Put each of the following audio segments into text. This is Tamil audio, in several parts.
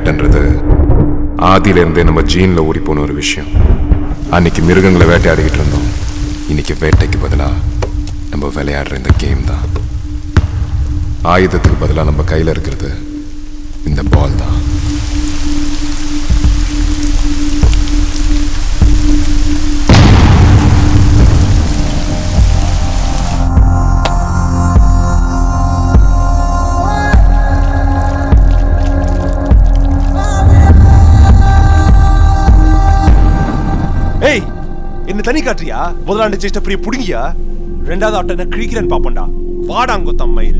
வேட்டைன்றது ஆதியில இருந்தே நம்ம ஜீன்ல ஊறி போன ஒரு விஷயம் அன்னைக்கு மிருகங்களை வேட்டையாடிக்கிட்டு இருந்தோம் இன்னைக்கு வேட்டைக்கு பதிலா நம்ம விளையாடுற இந்த கேம் தான் ஆயுதத்துக்கு பதிலா நம்ம கையில இருக்கிறது இந்த பால் தான் ஏய் என்ன தனி காட்டுறியா முதலாண்டு சேஷ்ட பிரிய புடுங்கியா ரெண்டாவது ஆட்டம் என்ன கிழிக்கிறேன்னு பாப்போண்டா வாடாங்கொத்தம் மயிறு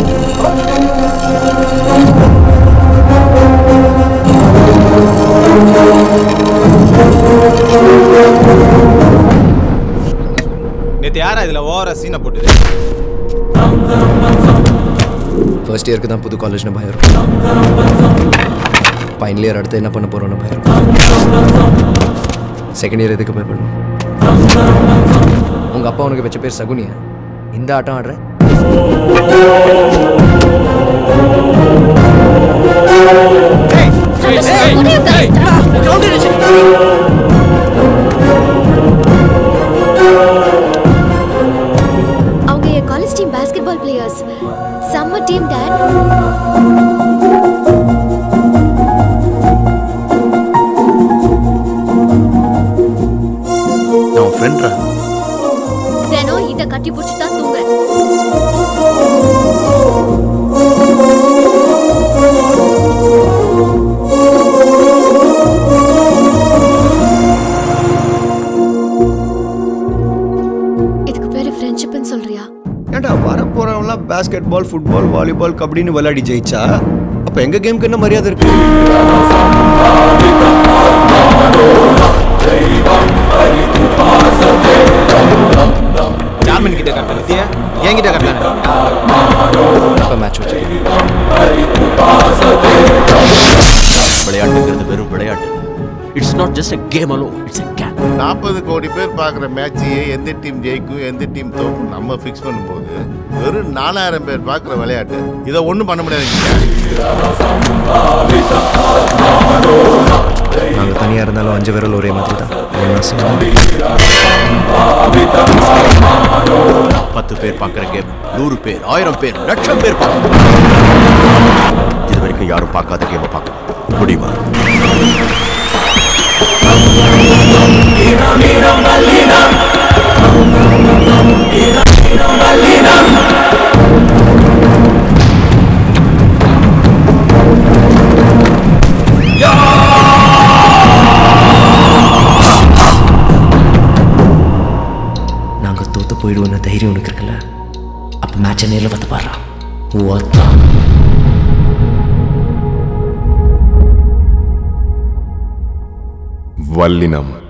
நேத்து யாரா இதுல ஓவரா சீனை போட்டுது ஃபர்ஸ்ட் இயருக்கு தான் புது காலேஜ்னு பயம் இருக்கும் ஃபைனல் இயர் அடுத்து என்ன பண்ண போகிறோன்னு பயம் இருக்கும் செகண்ட் இயர் எதுக்கு பயப்படணும் உங்கள் அப்பா உனக்கு வச்ச பேர் சகுனியா இந்த ஆட்டம் ஆடுற அவங்க என் காலேஜ் டீம் பாஸ்கெட்பால் பிளேயர்ஸ் செம்ம டீம் டாட் நான் உன் ஃப்ரெண்ட்ரா தினம் இதை கட்டி பிடிச்சி தான் தூங்குறேன் இதுக்கு பேரு ஃப்ரெண்ட்ஷிப்னு சொல்றியா ஏன்டா வர போறவங்களாம் பேஸ்கெட் பால் ஃபுட்பால் வாலிபால் கபடின்னு விளையாடி ஜெயிச்சா அப்ப எங்க கேமுக்கு என்ன மரியாதை இருக்கு ஜாமீன் கிட்ட கட்டல என்கிட்ட கட்டல இப்போ மேட்ச் வச்சு விளையாட்டுங்கிறது வெறும் விளையாட்டு it's not just a game alone it's a game நாற்பது கோடி பேர் பார்க்குற மேட்சையே எந்த டீம் ஜெயிக்கும் எந்த டீம் தோக்கும் நம்ம ஃபிக்ஸ் பண்ணும்போது வெறும் நாலாயிரம் பேர் பார்க்குற விளையாட்டு இதை ஒன்றும் பண்ண முடியாதுங்க நாங்கள் தனியாக இருந்தாலும் அஞ்சு விரல் ஒரே மாதிரி தான் ஒன்றா சேர்ந்து பத்து பேர் பார்க்குற கேம் நூறு பேர் ஆயிரம் பேர் லட்சம் பேர் பார்க்கணும் இது வரைக்கும் யாரும் பார்க்காத கேமை பார்க்கணும் முடியுமா நாங்கள் தோத்து போயிடுவோன்னு தைரியம் உனக்கு இருக்குல்ல அப்போ மேட்சை நேரில் வந்து பாடுறா ஓத்தா வல்லினம்